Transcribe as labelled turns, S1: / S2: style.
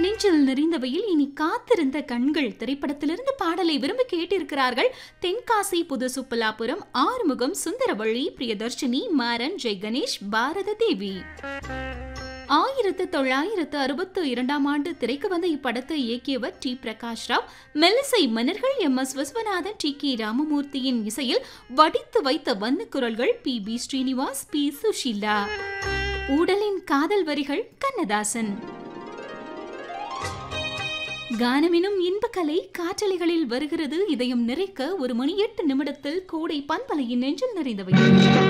S1: நெஞ்சில் நிறைந்தவையில் இனி காத்திருந்த கண்கள் திரைப்படத்திலிருந்து பாடலை விரும்பி கேட்டிருக்கிறார்கள் தென்காசி புது சுப்பலாபுரம் ஆறுமுகம் சுந்தரவள்ளி பிரியதர்ஷினி மாறன் ஜெய் கணேஷ் பாரத தேவி ஆயிரத்து தொள்ளாயிரத்து அறுபத்து இரண்டாம் ஆண்டு திரைக்கு வந்த இப்படத்தை இயக்கியவர் டி பிரகாஷ் ராவ் மெல்லிசை மன்னர்கள் M S Viswanathan T K ராமமூர்த்தியின் இசையில் வடித்து வைத்த வண்ண குரல்கள் P B Srinivas P Susheela ஊடலின் காதல் வரிகள் கண்ணதாசன் கானமெனும் இன்பக்கலை காற்றலைகளில் வருகிறது இதயம் நிறைக்க ஒரு மணி எட்டு நிமிடத்தில் கோடை பண்பலையின் நெஞ்சில் நிறைந்தவை